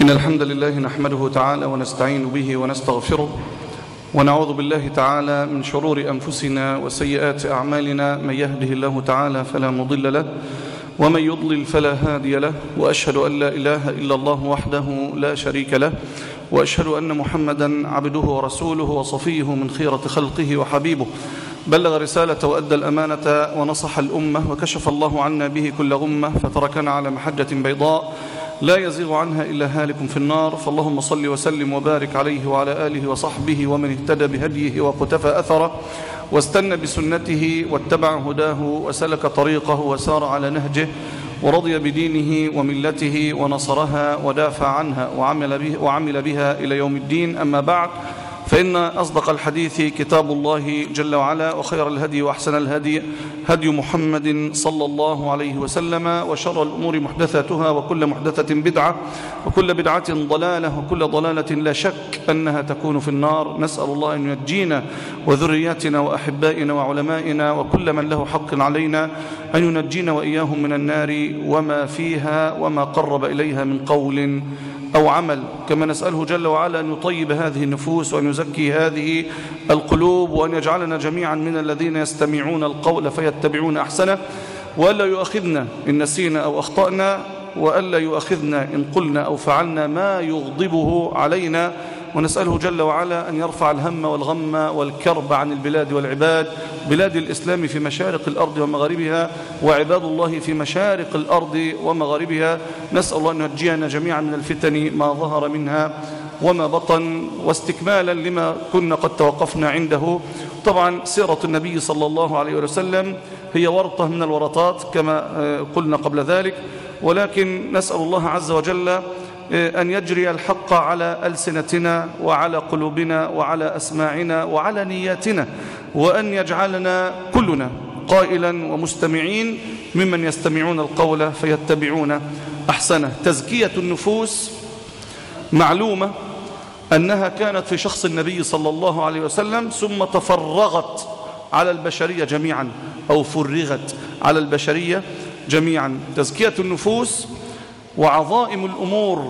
إن الحمد لله نحمده تعالى ونستعين به ونستغفره ونعوذ بالله تعالى من شرور أنفسنا وسيئات أعمالنا من يهده الله تعالى فلا مضل له ومن يضلل فلا هادي له وأشهد أن لا إله إلا الله وحده لا شريك له وأشهد أن محمدا عبده ورسوله وصفيه من خيرة خلقه وحبيبه بلغ رسالة وأدى الأمانة ونصح الأمة وكشف الله عنا به كل غمة فتركنا على محجة بيضاء لا يزيغ عنها إلا هالك في النار فاللهم صل وسلم وبارك عليه وعلى آله وصحبه ومن اهتدى بهديه وقتفى أثره واستنى بسنته واتبع هداه وسلك طريقه وسار على نهجه ورضي بدينه وملته ونصرها ودافع عنها وعمل, به وعمل بها إلى يوم الدين أما بعد فإن أصدق الحديث كتاب الله جل وعلا وخير الهدي وأحسن الهدي هدي محمد صلى الله عليه وسلم وشر الأمور محدثاتها وكل محدثة بدعة وكل بدعة ضلالة وكل ضلالة لا شك أنها تكون في النار نسأل الله أن ينجينا وذرياتنا وأحبائنا وعلمائنا وكل من له حق علينا أن ينجينا وإياهم من النار وما فيها وما قرب إليها من قول أو عمل كما نسأله جل وعلا أن يطيب هذه النفوس وأن يزكي هذه القلوب وأن يجعلنا جميعا من الذين يستمعون القول فيتبعون أحسنه وألا يؤاخذنا إن نسينا أو أخطأنا وألا يؤاخذنا إن قلنا أو فعلنا ما يغضبه علينا ونسأله جل وعلا أن يرفع الهم والغم والكرب عن البلاد والعباد بلاد الإسلام في مشارق الأرض ومغاربها وعباد الله في مشارق الأرض ومغاربها نسأل الله أن ينجينا جميعا من الفتن ما ظهر منها وما بطن واستكمالا لما كنا قد توقفنا عنده طبعا سيرة النبي صلى الله عليه وسلم هي ورطة من الورطات كما قلنا قبل ذلك ولكن نسأل الله عز وجل أن يجري الحق على ألسنتنا وعلى قلوبنا وعلى أسماعنا وعلى نياتنا وأن يجعلنا كلنا قائلا ومستمعين ممن يستمعون القول فيتبعون أحسنه تزكية النفوس معلومة أنها كانت في شخص النبي صلى الله عليه وسلم ثم تفرغت على البشرية جميعا أو فرغت على البشرية جميعا تزكية النفوس وعظائم الأمور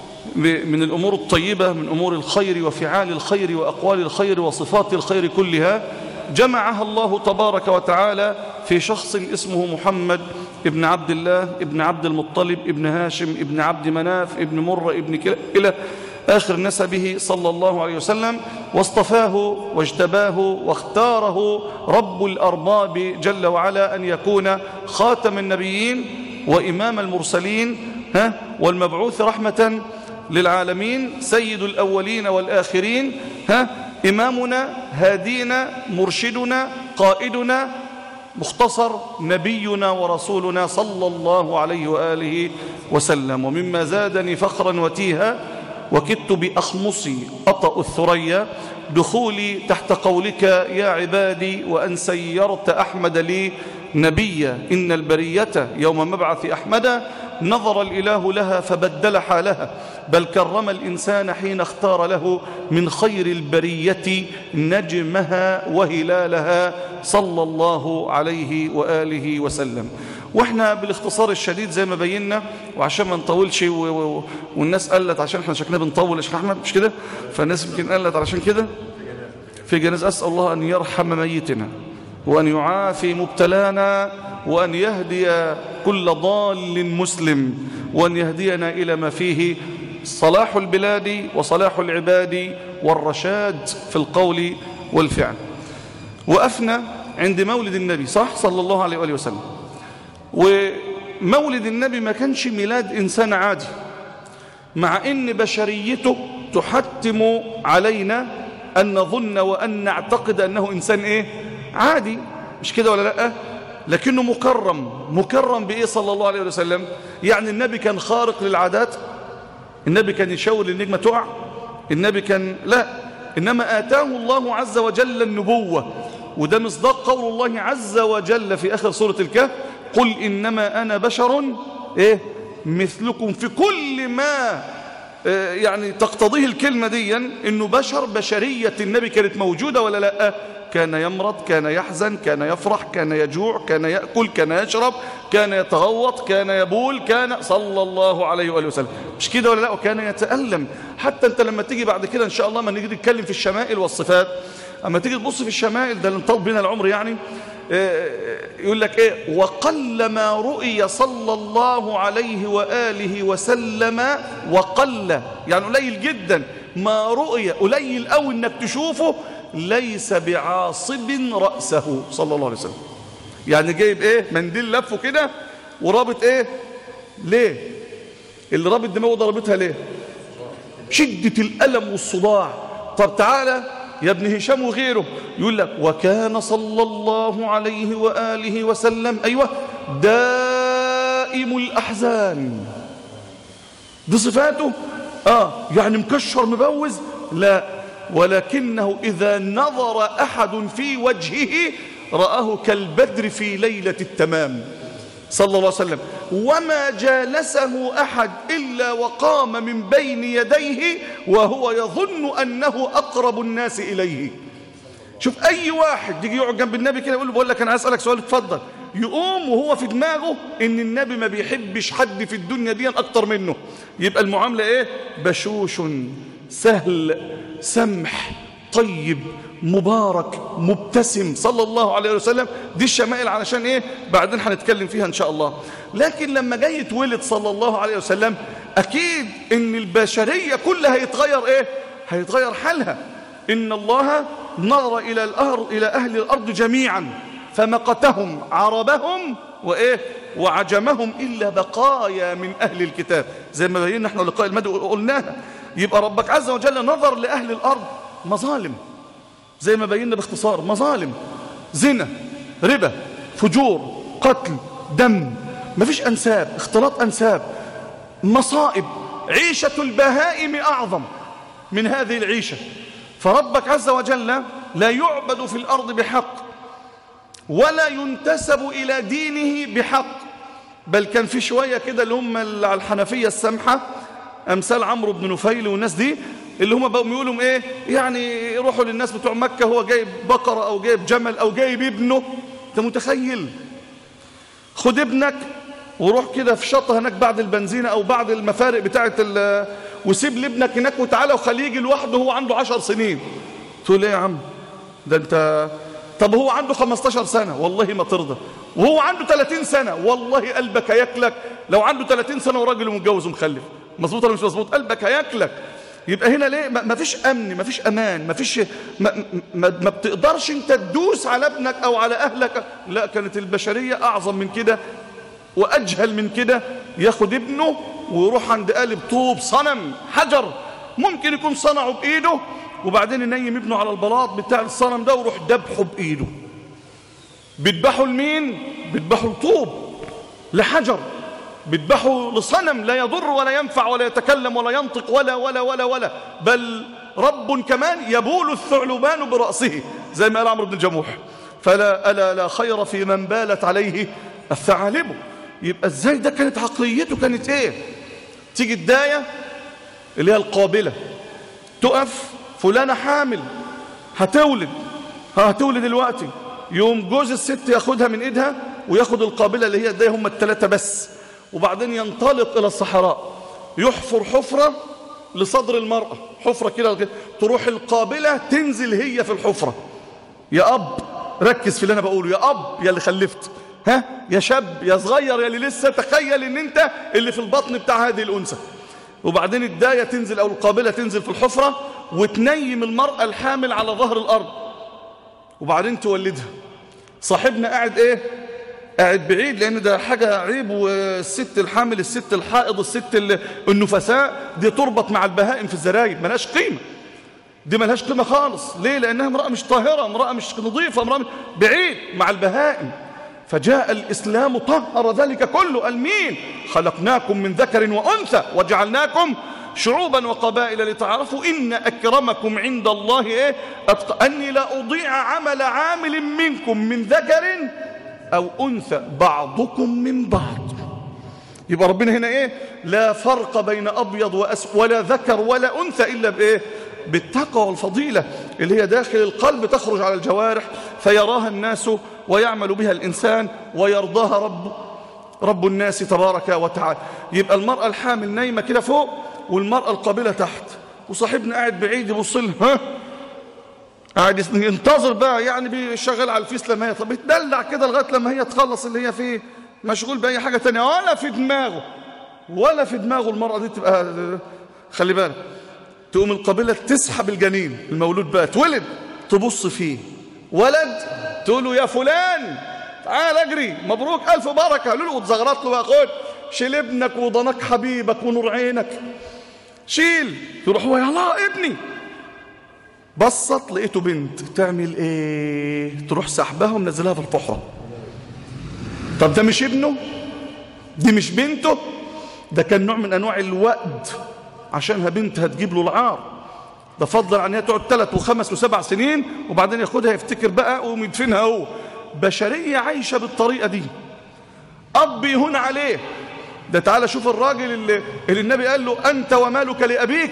من الأمور الطيبة من أمور الخير وفعال الخير وأقوال الخير وصفات الخير كلها جمعها الله تبارك وتعالى في شخص اسمه محمد ابن عبد الله ابن عبد المطلب ابن هاشم ابن عبد مناف ابن مرة ابن إلى آخر نسبه صلى الله عليه وسلم واصطفاه واجتباه واختاره رب الأرباب جل وعلا أن يكون خاتم النبيين وإمام المرسلين ها والمبعوث رحمة للعالمين سيد الأولين والآخرين ها إمامنا هادينا مرشدنا قائدنا مختصر نبينا ورسولنا صلى الله عليه وآله وسلم ومما زادني فخرا وتيها وكدت بأخمصي أطأ الثريا دخولي تحت قولك يا عبادي وأن سيرت أحمد لي نبيا إن البرية يوم مبعث أحمد نظر الإله لها فبدل حالها بل كرم الإنسان حين اختار له من خير البرية نجمها وهلالها صلى الله عليه وآله وسلم واحنا بالاختصار الشديد زي ما بينا وعشان ما نطولش و... و... والناس قالت عشان احنا شكلنا بنطول يا شيخ احمد مش كده فالناس يمكن قالت علشان كده في جناز اسال الله ان يرحم ميتنا وان يعافي مبتلانا وان يهدي كل ضال مسلم وان يهدينا الى ما فيه صلاح البلاد وصلاح العباد والرشاد في القول والفعل وقفنا عند مولد النبي صح صلى الله عليه وآله وسلم ومولد النبي ما كانش ميلاد إنسان عادي مع إن بشريته تحتم علينا أن نظن وأن نعتقد أنه إنسان إيه عادي مش كده ولا لأ لكنه مكرم مكرم بإيه صلى الله عليه وسلم يعني النبي كان خارق للعادات النبي كان يشاور للنجمة تقع النبي كان لا إنما آتاه الله عز وجل النبوة وده مصداق قول الله عز وجل في آخر سورة الكهف قل إنما أنا بشر إيه مثلكم في كل ما يعني تقتضيه الكلمة دي إنه بشر بشرية النبي كانت موجودة ولا لا كان يمرض كان يحزن كان يفرح كان يجوع كان يأكل كان يشرب كان يتغوط كان يبول كان صلى الله عليه وآله وسلم مش كده ولا لا وكان يتألم حتى انت لما تيجي بعد كده ان شاء الله ما نيجي نتكلم في الشمائل والصفات اما تيجي تبص في الشمائل ده اللي انطلب بنا العمر يعني يقول لك ايه وقل ما رؤي صلى الله عليه وآله وسلم وقل يعني قليل جدا ما رؤي قليل قوي انك تشوفه ليس بعاصب رأسه صلى الله عليه وسلم يعني جايب ايه منديل لفه كده ورابط ايه ليه اللي رابط دماغه ضربتها ليه شدة الألم والصداع طب تعالى يا ابن هشام وغيره يقول لك وكان صلى الله عليه وآله وسلم أيوة دائم الأحزان دي صفاته آه يعني مكشر مبوز لا ولكنه إذا نظر أحد في وجهه رآه كالبدر في ليلة التمام صلى الله عليه وسلم وما جالسه أحد إلا وقام من بين يديه وهو يظن أنه أقرب الناس إليه شوف أي واحد يجي يقعد جنب النبي كده يقول له بقول لك أنا هسألك سؤال اتفضل يقوم وهو في دماغه إن النبي ما بيحبش حد في الدنيا دي أكتر منه يبقى المعاملة إيه بشوش سهل سمح طيب مبارك مبتسم صلى الله عليه وسلم دي الشمائل علشان ايه بعدين هنتكلم فيها ان شاء الله لكن لما جاي يتولد صلى الله عليه وسلم اكيد ان البشرية كلها هيتغير ايه هيتغير حالها ان الله نظر الى الارض الى اهل الارض جميعا فمقتهم عربهم وايه وعجمهم الا بقايا من اهل الكتاب زي ما بينا احنا لقاء المدى قلناها يبقى ربك عز وجل نظر لاهل الارض مظالم زي ما بينا باختصار مظالم زنا ربا فجور قتل دم مفيش أنساب اختلاط أنساب مصائب عيشة البهائم أعظم من هذه العيشة فربك عز وجل لا يعبد في الأرض بحق ولا ينتسب إلى دينه بحق بل كان في شوية كده اللي هم على الحنفية السمحة أمثال عمرو بن نفيل والناس دي اللي هم بقوا يقولوا ايه يعني يروحوا للناس بتوع مكة هو جايب بقرة او جايب جمل او جايب ابنه انت متخيل خد ابنك وروح كده في شطه هناك بعد البنزينة او بعد المفارق بتاعت وسيب لابنك هناك وتعالى وخليه يجي لوحده هو عنده عشر سنين تقول ايه يا عم ده انت طب هو عنده 15 سنة والله ما ترضى وهو عنده 30 سنة والله قلبك هياكلك لو عنده 30 سنة وراجل ومتجوز ومخلف مظبوط ولا مش مظبوط قلبك هياكلك يبقى هنا ليه ما فيش امن ما فيش امان ما فيش ما, ما, ما بتقدرش انت تدوس على ابنك او على اهلك لا كانت البشريه اعظم من كده واجهل من كده ياخد ابنه ويروح عند قالب طوب صنم حجر ممكن يكون صنعه بايده وبعدين ينيم ابنه على البلاط بتاع الصنم ده ويروح ذبحه بايده بيذبحوا لمين بيذبحوا لطوب لحجر بيذبحوا لصنم لا يضر ولا ينفع ولا يتكلم ولا ينطق ولا ولا ولا ولا بل رب كمان يبول الثعلبان برأسه زي ما قال عمرو بن الجموح فلا ألا لا خير في من بالت عليه الثعالب يبقى ازاي ده كانت عقليته كانت ايه تيجي الداية اللي هي القابلة تقف فلانة حامل هتولد هتولد دلوقتي يوم جوز الست ياخدها من ايدها وياخد القابلة اللي هي الداية هم الثلاثة بس وبعدين ينطلق إلى الصحراء يحفر حفرة لصدر المرأة حفرة كده تروح القابلة تنزل هي في الحفرة يا أب ركز في اللي أنا بقوله يا أب يا اللي خلفت ها يا شاب يا صغير يا اللي لسه تخيل ان انت اللي في البطن بتاع هذه الأنثى وبعدين الداية تنزل أو القابلة تنزل في الحفرة وتنيم المرأة الحامل على ظهر الأرض وبعدين تولدها صاحبنا قاعد ايه قاعد بعيد لان ده حاجة عيب والست الحامل الست الحائض الست النفساء دي تربط مع البهائم في الزرايب ملهاش قيمة دي ملهاش قيمة خالص ليه لانها امرأة مش طاهرة امرأة مش نظيفة امرأة بعيد مع البهائم فجاء الإسلام طهر ذلك كله قال مين خلقناكم من ذكر وأنثى وجعلناكم شعوبا وقبائل لتعرفوا إن أكرمكم عند الله إيه أتق... أني لا أضيع عمل عامل منكم من ذكر أو أنثى بعضكم من بعض يبقى ربنا هنا إيه لا فرق بين أبيض وأسود ولا ذكر ولا أنثى إلا بإيه بالتقوى والفضيلة اللي هي داخل القلب تخرج على الجوارح فيراها الناس ويعمل بها الإنسان ويرضاها رب رب الناس تبارك وتعالى يبقى المرأة الحامل نايمة كده فوق والمرأة القابلة تحت وصاحبنا قاعد بعيد يبص لها ها قاعد ينتظر بقى يعني بيشغل على الفيس لما هي طب يتدلع كده لغايه لما هي تخلص اللي هي فيه مشغول باي حاجه تانية ولا في دماغه ولا في دماغه المرأة دي تبقى خلي بالك تقوم القابلة تسحب الجنين المولود بقى اتولد تبص فيه ولد تقول له يا فلان تعال اجري مبروك الف بركه قالوا له وتزغرط له بقى خد شيل ابنك وضنك حبيبك ونور عينك شيل تروح هو يلا ابني بصت لقيته بنت تعمل ايه تروح سحبها ومنزلها في الفحره طب ده مش ابنه دي مش بنته ده كان نوع من انواع الوأد عشانها بنت هتجيب له العار ده فضلا عن هي تقعد ثلاث وخمس وسبع سنين وبعدين ياخدها يفتكر بقى ويدفنها هو بشريه عايشه بالطريقه دي اب يهون عليه ده تعالى شوف الراجل اللي, اللي النبي قال له انت ومالك لابيك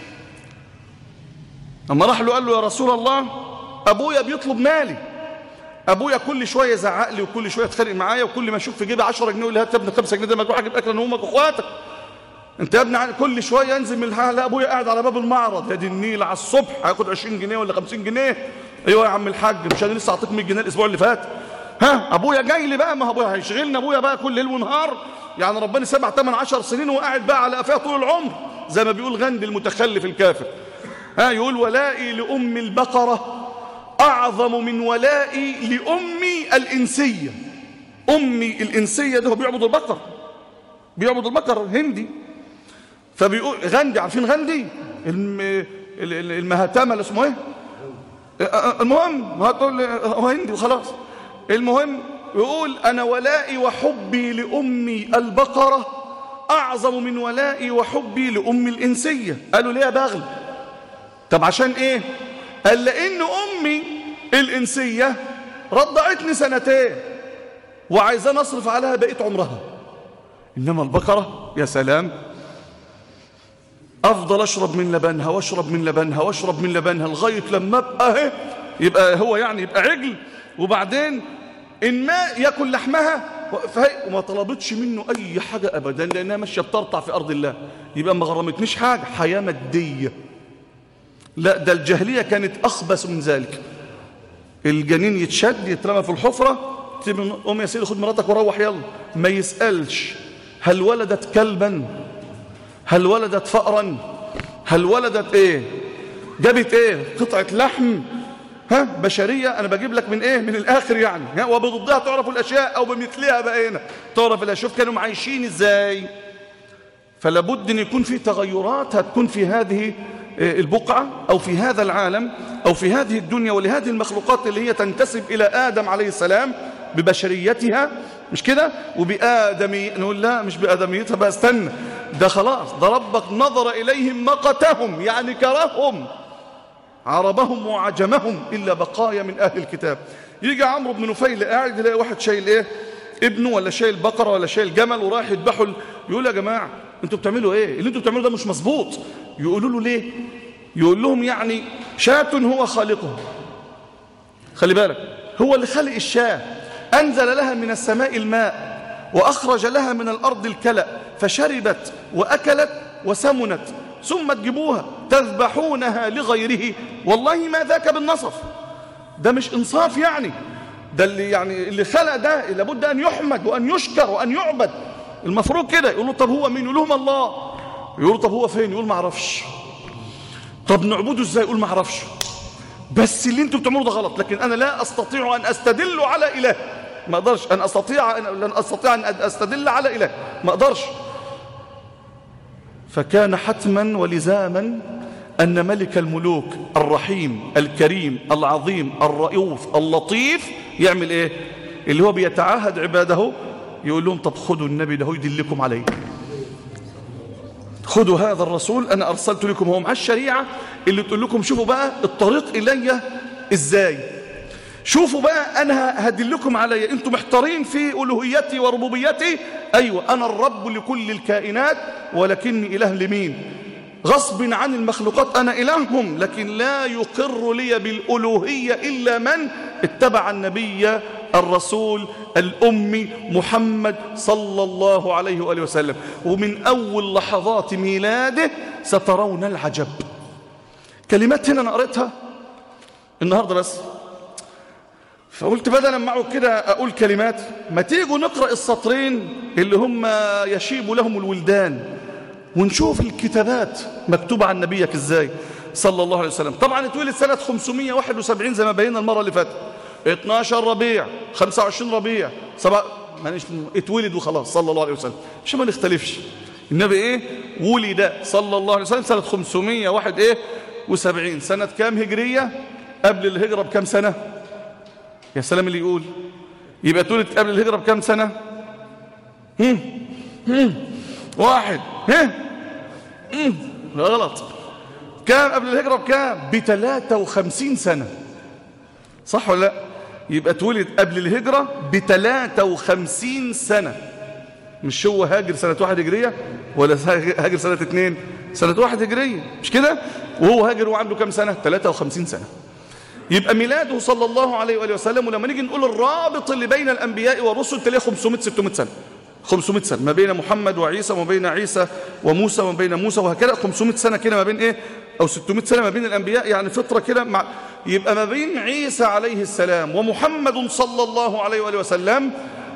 اما راح له قال له يا رسول الله ابويا بيطلب مالي ابويا كل شويه يزعق لي وكل شويه يتخانق معايا وكل ما اشوف في جيبي 10 جنيه يقول لي هات يا ابني 5 جنيه ده ما تروح اجيب اكل انا وامك واخواتك انت يا ابني كل شويه ينزل من الحاله لا ابويا قاعد على باب المعرض يا دي النيل على الصبح هياخد 20 جنيه ولا 50 جنيه ايوه يا عم الحاج مش انا لسه اعطيك 100 جنيه الاسبوع اللي فات ها ابويا جاي لي بقى ما ابويا هيشغلنا ابويا بقى كل ليل ونهار يعني ربنا سبع ثمان عشر سنين وقاعد بقى على قفاه طول العمر زي ما بيقول غندي المتخلف الكافر ها يقول ولائي لام البقره أعظم من ولائي لأمي الإنسية أمي الإنسية ده هو بيعبد البقر بيعبد البقر هندي فبيقول غندي عارفين غندي الم... المهتمة اللي اسمه ايه المهم هتقول هو هندي وخلاص المهم يقول أنا ولائي وحبي لأمي البقرة أعظم من ولائي وحبي لأمي الإنسية قالوا ليه يا بغل طب عشان إيه قال لأن أمي الإنسية رضعتني سنتين وعايزة نصرف عليها بقية عمرها إنما البقرة يا سلام أفضل أشرب من لبنها وأشرب من لبنها وأشرب من لبنها لغاية لما أبقى اهي يبقى هو يعني يبقى عجل وبعدين إن ما يأكل لحمها وما طلبتش منه أي حاجة أبدا لأنها ماشية بترطع في أرض الله يبقى ما غرمتنيش حاجة حياة مادية لا ده الجاهلية كانت أخبث من ذلك الجنين يتشد يترمى في الحفرة قوم يا سيدي خد مراتك وروح يلا ما يسألش هل ولدت كلبا هل ولدت فأرا هل ولدت ايه جابت ايه قطعة لحم ها بشرية انا بجيب لك من ايه من الاخر يعني ها وبضدها تعرف الاشياء او بمثلها بقينا تعرف الاشياء شوف كانوا عايشين ازاي فلابد ان يكون في تغيرات هتكون في هذه البقعة أو في هذا العالم أو في هذه الدنيا ولهذه المخلوقات اللي هي تنتسب إلى آدم عليه السلام ببشريتها مش كده وبآدمي نقول لا مش بآدميتها بقى استنى ده خلاص ده ربك نظر إليهم مقتهم يعني كرههم عربهم وعجمهم إلا بقايا من أهل الكتاب يجي عمرو بن نفيل قاعد يلاقي واحد شايل إيه ابنه ولا شايل بقرة ولا شايل جمل ورايح يذبحوا يقول يا جماعة انتوا بتعملوا ايه اللي انتوا بتعملوه ده مش مظبوط يقولوا له ليه يقول لهم يعني شاة هو خالقه خلي بالك هو اللي خلق الشاة أنزل لها من السماء الماء وأخرج لها من الأرض الكلأ فشربت وأكلت وسمنت ثم تجيبوها تذبحونها لغيره والله ما ذاك بالنصف ده مش إنصاف يعني ده اللي يعني اللي خلق ده لابد أن يحمد وأن يشكر وأن يعبد المفروض كده يقول له طب هو مين يقول لهم الله يقول له طب هو فين يقول ما اعرفش طب نعبده ازاي يقول ما اعرفش بس اللي انتم بتعملوه ده غلط لكن انا لا استطيع ان استدل على اله ما اقدرش ان استطيع ان لن استطيع ان استدل على اله ما اقدرش فكان حتما ولزاما ان ملك الملوك الرحيم الكريم العظيم الرؤوف اللطيف يعمل ايه اللي هو بيتعاهد عباده يقول لهم طب خدوا النبي ده يدلكم عليه خدوا هذا الرسول أنا أرسلت لكم هو مع الشريعة اللي تقول لكم شوفوا بقى الطريق إلي إزاي شوفوا بقى أنا هدلكم علي أنتم محتارين في ألوهيتي وربوبيتي أيوة أنا الرب لكل الكائنات ولكني إله لمين غصب عن المخلوقات أنا إلههم لكن لا يقر لي بالألوهية إلا من اتبع النبي الرسول الأمي محمد صلى الله عليه وآله وسلم ومن أول لحظات ميلاده سترون العجب كلمات هنا أنا قريتها النهاردة بس فقلت بدل ما اقعد كده أقول كلمات ما تيجوا نقرأ السطرين اللي هم يشيب لهم الولدان ونشوف الكتابات مكتوبة عن نبيك ازاي صلى الله عليه وسلم طبعا اتولد سنة 571 زي ما بينا المرة اللي فاتت 12 ربيع 25 ربيع سبع مانيش اتولد وخلاص صلى الله عليه وسلم مش ما نختلفش النبي ايه ولد صلى الله عليه وسلم سنة 501 ايه و70 سنة كام هجرية قبل الهجرة بكام سنة يا سلام اللي يقول يبقى اتولد قبل الهجرة بكام سنة هم هم واحد ها غلط كام قبل الهجرة بكام ب 53 سنة صح ولا لا يبقى اتولد قبل الهجرة ب 53 سنة مش هو هاجر سنة واحد هجرية ولا هاجر سنة اتنين سنة واحد هجرية مش كده وهو هاجر وعنده كام سنة 53 سنة يبقى ميلاده صلى الله عليه وآله وسلم ولما نيجي نقول الرابط اللي بين الأنبياء والرسل تلاقيه 500 600 سنة 500 سنة ما بين محمد وعيسى وما بين عيسى وموسى وما بين موسى وهكذا 500 سنة كده ما بين ايه او 600 سنة ما بين الانبياء يعني فترة كده مع يبقى ما بين عيسى عليه السلام ومحمد صلى الله عليه وآله وسلم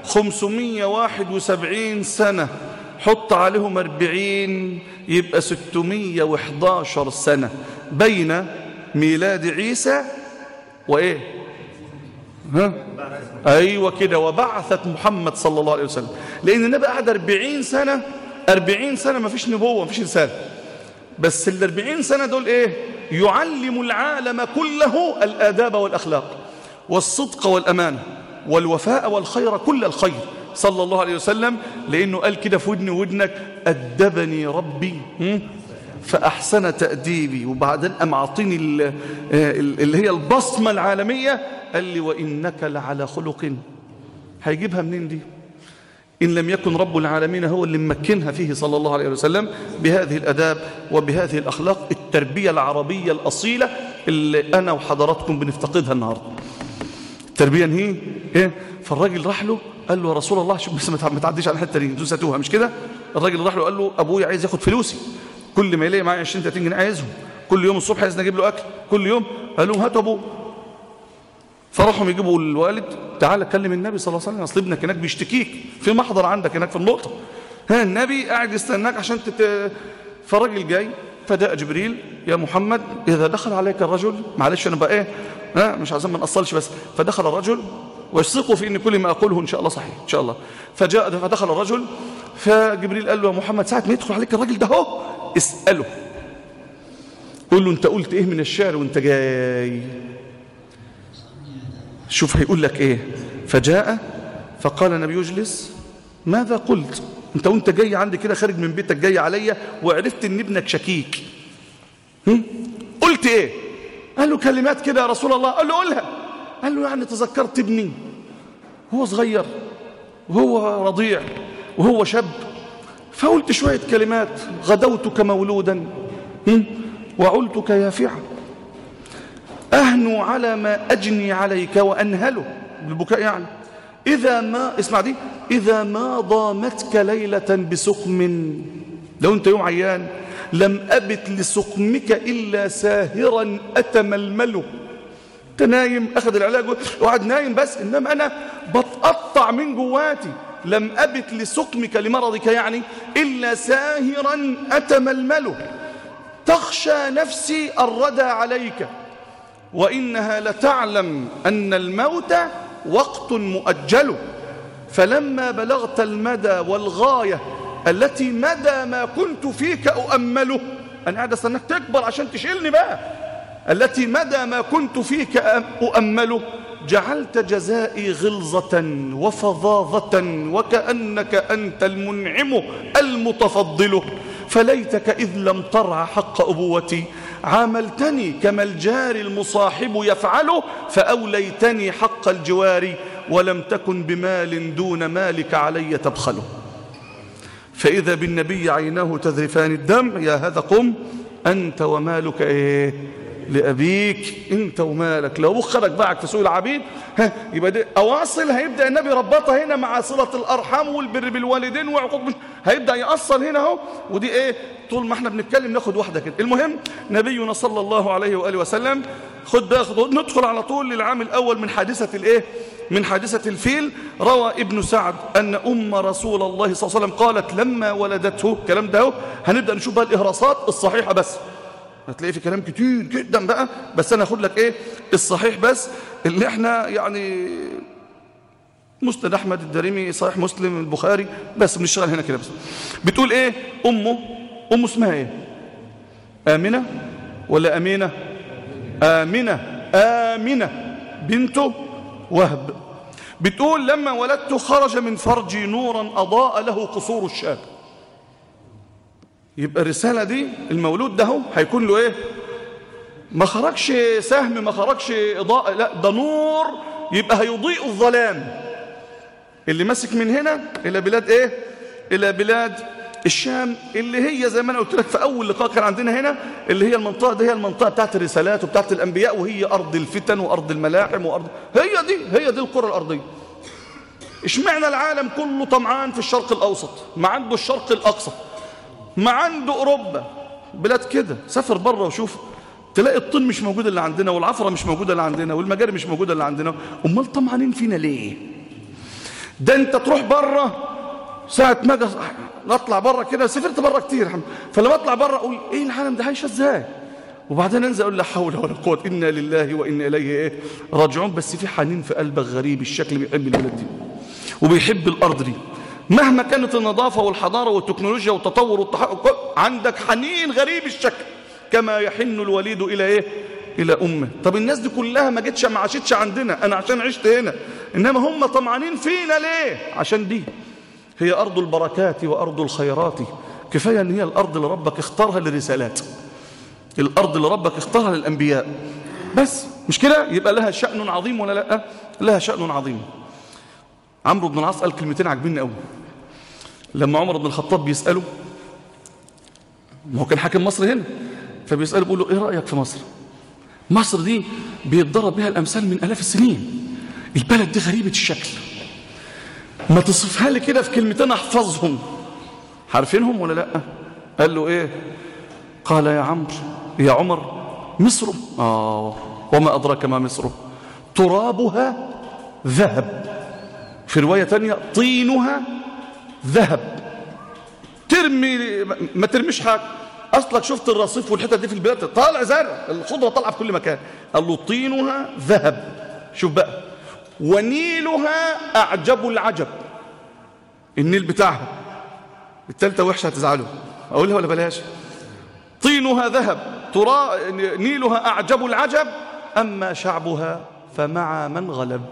571 سنة حط عليهم 40 يبقى 611 سنة بين ميلاد عيسى وايه ها ايوه كده وبعثت محمد صلى الله عليه وسلم لان النبي قعد 40 سنه 40 سنه ما فيش نبوه ما فيش رساله بس ال 40 سنه دول ايه يعلم العالم كله الاداب والاخلاق والصدق والامانه والوفاء والخير كل الخير صلى الله عليه وسلم لانه قال كده في ودني ودنك ادبني ربي فاحسن تاديبي وبعدين قام عاطيني اللي هي البصمه العالميه قال لي وإنك لعلى خلق هيجيبها منين دي إن لم يكن رب العالمين هو اللي ممكنها فيه صلى الله عليه وسلم بهذه الأداب وبهذه الأخلاق التربية العربية الأصيلة اللي أنا وحضراتكم بنفتقدها النهاردة التربية هي إيه؟ فالراجل راح له قال له يا رسول الله شوف بس ما تعديش على الحتة دي انتوا نسيتوها مش كده الراجل راح له قال له أبويا عايز ياخد فلوسي كل ما يلاقي معايا 20 30 جنيه عايزهم كل يوم الصبح عايز نجيب له أكل كل يوم قال لهم هاتوا أبوه فراحوا يجيبوا الوالد تعالى كلم النبي صلى الله عليه وسلم اصل ابنك هناك بيشتكيك في محضر عندك هناك في النقطه ها النبي قاعد يستناك عشان تت... فالراجل جاي فجاء جبريل يا محمد اذا دخل عليك الرجل معلش انا بقى ايه ها مش عايزين ما نقصلش بس فدخل الرجل ويثقوا في ان كل ما اقوله ان شاء الله صحيح ان شاء الله فجاء فدخل الرجل فجبريل قال له يا محمد ساعه ما يدخل عليك الراجل ده اهو اساله قول له انت قلت ايه من الشعر وانت جاي شوف هيقول لك ايه فجاء فقال النبي يجلس ماذا قلت انت وانت جاي عندي كده خارج من بيتك جاي عليا وعرفت ان ابنك شكيك هم؟ قلت ايه قال له كلمات كده يا رسول الله قال له قولها قال له يعني تذكرت ابني هو صغير وهو رضيع وهو شاب فقلت شوية كلمات غدوتك مولودا هم؟ وعلتك يافعا أهنو على ما أجني عليك وأنهله بالبكاء يعني إذا ما اسمع دي إذا ما ضامتك ليلة بسقم لو أنت يوم عيان لم أبت لسقمك إلا ساهرا أتململه أنت نايم أخذ العلاج وقعد نايم بس إنما أنا بتقطع من جواتي لم أبت لسقمك لمرضك يعني إلا ساهرا أتململه تخشى نفسي الردى عليك وإنها لتعلم أن الموت وقت مؤجل فلما بلغت المدى والغاية التي مدى ما كنت فيك أؤمله أنا قاعد أستناك تكبر عشان تشيلني بقى التي مدى ما كنت فيك أؤمله جعلت جزائي غلظة وفظاظة وكأنك أنت المنعم المتفضل فليتك إذ لم ترع حق أبوتي عاملتني كما الجار المصاحب يفعله فأوليتني حق الجوار ولم تكن بمال دون مالك علي تبخله فإذا بالنبي عيناه تذرفان الدم يا هذا قم أنت ومالك إيه لأبيك أنت ومالك لو أبوك خرج معك في سوق العبيد ها يبقى دي أواصل هيبدأ النبي ربطها هنا مع صلة الأرحام والبر بالوالدين وعقوق مش هيبدأ يأصل هنا اهو ودي إيه طول ما احنا بنتكلم ناخد واحدة كده المهم نبينا صلى الله عليه وآله وسلم خد بقى خد ندخل على طول للعام الأول من حادثة الإيه من حادثة الفيل روى ابن سعد أن أم رسول الله صلى الله عليه وسلم قالت لما ولدته الكلام ده اهو هنبدأ نشوف بقى الإهراصات الصحيحة بس هتلاقي في كلام كتير جدا بقى بس انا هاخد لك ايه الصحيح بس اللي احنا يعني مسند احمد الدارمي صحيح مسلم البخاري بس بنشتغل هنا كده بس بتقول ايه امه امه اسمها ايه امنه ولا امينه امنه امنه بنت وهب بتقول لما ولدت خرج من فرجي نورا اضاء له قصور الشام يبقى الرسالة دي المولود ده هو هيكون له ايه ما خرجش سهم ما خرجش إضاءة لا ده نور يبقى هيضيء الظلام اللي ماسك من هنا إلى بلاد ايه إلى بلاد الشام اللي هي زي ما انا قلت لك في اول لقاء كان عندنا هنا اللي هي المنطقه دي هي المنطقه بتاعت الرسالات وبتاعت الانبياء وهي ارض الفتن وارض الملاحم وارض هي دي هي دي الكره الارضيه اشمعنى العالم كله طمعان في الشرق الاوسط ما عنده الشرق الاقصى ما عنده أوروبا بلاد كده سافر بره وشوف تلاقي الطين مش موجود اللي عندنا والعفرة مش موجودة اللي عندنا والمجاري مش موجودة اللي عندنا أمال طمعانين فينا ليه ده أنت تروح بره ساعة ما أجي نطلع بره كده سافرت بره كتير الحمد فلما أطلع بره أقول إيه العالم ده عايشة إزاي وبعدين انزل اقول لا حول ولا قوه انا لله وانا اليه ايه راجعون بس في حنين في قلبك غريب الشكل بيحب البلد دي وبيحب الارض دي مهما كانت النظافة والحضارة والتكنولوجيا والتطور والتحقق عندك حنين غريب الشكل كما يحن الوليد إلى إيه؟ إلى أمه طب الناس دي كلها ما جتش ما عاشتش عندنا أنا عشان عشت هنا إنما هم طمعانين فينا ليه عشان دي هي أرض البركات وأرض الخيرات كفاية أن هي الأرض اللي ربك اختارها للرسالات الأرض اللي ربك اختارها للأنبياء بس مش كده يبقى لها شأن عظيم ولا لا لها شأن عظيم عمرو بن العاص قال كلمتين عاجبيني قوي لما عمر بن الخطاب بيسأله ما هو كان حاكم مصر هنا فبيسأله بيقول له ايه رأيك في مصر مصر دي بيتضرب بها الأمثال من ألاف السنين البلد دي غريبة الشكل ما تصفها لي كده في كلمتين احفظهم عارفينهم ولا لا قال له ايه قال يا عمرو يا عمر مصر آه وما أدراك ما مصر ترابها ذهب في رواية تانية طينها ذهب ترمي ما ترميش حاجة أصلك شفت الرصيف والحتة دي في البلاد طالع زرع الخضرة طالعة في كل مكان قال له طينها ذهب شوف بقى ونيلها أعجب العجب النيل بتاعها التالتة وحشة هتزعله أقولها ولا بلاش طينها ذهب ترى نيلها أعجب العجب أما شعبها فمع من غلب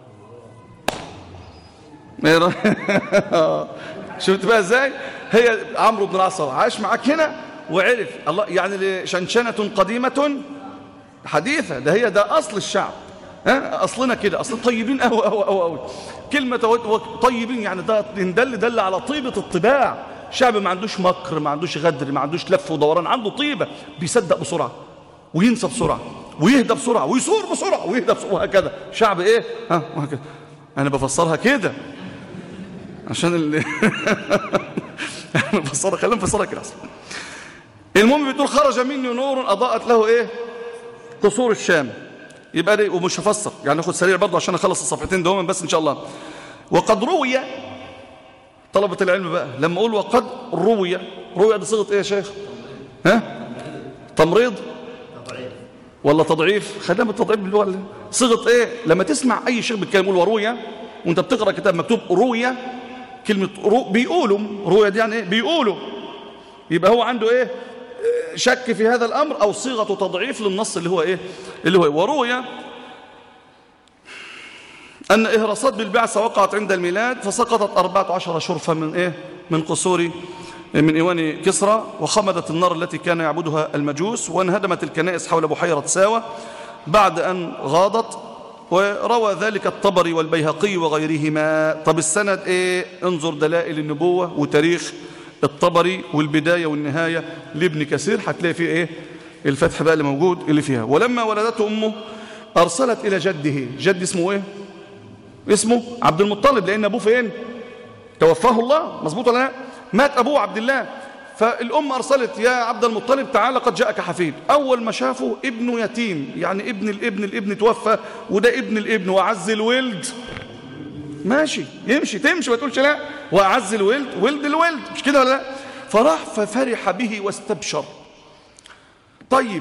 شفت بقى ازاي هي عمرو بن العاص عاش معاك هنا وعرف الله يعني شنشنة قديمة حديثة ده هي ده أصل الشعب ها أصلنا كده أصل طيبين أو أو أو أو كلمة طيبين يعني ده دل دل على طيبة الطباع شعب ما عندوش مكر ما عندوش غدر ما عندوش لف ودوران عنده طيبة بيصدق بسرعة وينسى بسرعة ويهدى بسرعة ويصور بسرعة ويهدى بسرعة وهكذا شعب ايه ها وهكذا انا بفسرها كده عشان اللي انا بفسرها خلينا نفسرها كده اصلا المهم بتقول خرج مني نور اضاءت له ايه قصور الشام يبقى دي ومش هفسر يعني ناخد سريع برضه عشان اخلص الصفحتين دوما بس ان شاء الله وقد روي طلبة العلم بقى لما اقول وقد روي روي دي صيغه ايه يا شيخ ها تمريض ولا تضعيف خلينا بالتضعيف باللغه صيغه ايه لما تسمع اي شيخ بيتكلم يقول وروي وانت بتقرا كتاب مكتوب روي كلمه رو بيقولوا روي دي يعني ايه بيقولوا يبقى هو عنده ايه شك في هذا الامر او صيغه تضعيف للنص اللي هو ايه اللي هو إيه؟ وروي أن إهراسات بالبعثة وقعت عند الميلاد فسقطت أربعة عشر شرفة من إيه؟ من قصور من إيوان كسرى وخمدت النار التي كان يعبدها المجوس وانهدمت الكنائس حول بحيرة ساوة بعد أن غاضت وروى ذلك الطبري والبيهقي وغيرهما طب السند إيه؟ انظر دلائل النبوة وتاريخ الطبري والبداية والنهاية لابن كثير هتلاقي فيه ايه الفتح بقى اللي موجود اللي فيها ولما ولدته أمه أرسلت إلى جده جد اسمه ايه اسمه عبد المطلب لأن أبوه فين توفاه الله مظبوط ولا لا مات أبوه عبد الله فالأم أرسلت يا عبد المطلب تعالى قد جاءك حفيد أول ما شافه ابنه يتيم يعني ابن الابن الابن توفى وده ابن الابن وعز الولد ماشي يمشي تمشي ما تقولش لا وأعز الولد ولد الولد مش كده ولا لا فراح ففرح به واستبشر طيب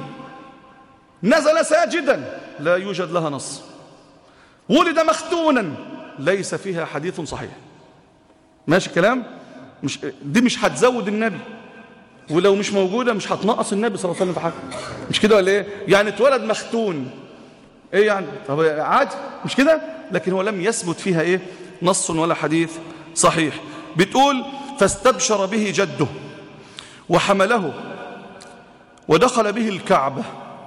نزل ساجدا لا يوجد لها نص ولد مختونا ليس فيها حديث صحيح ماشي الكلام مش دي مش هتزود النبي ولو مش موجودة مش هتنقص النبي صلى الله عليه وسلم في حاجة مش كده ولا ايه يعني اتولد مختون ايه يعني طب عادي مش كده لكن هو لم يثبت فيها ايه نص ولا حديث صحيح بتقول فاستبشر به جده وحمله ودخل به الكعبة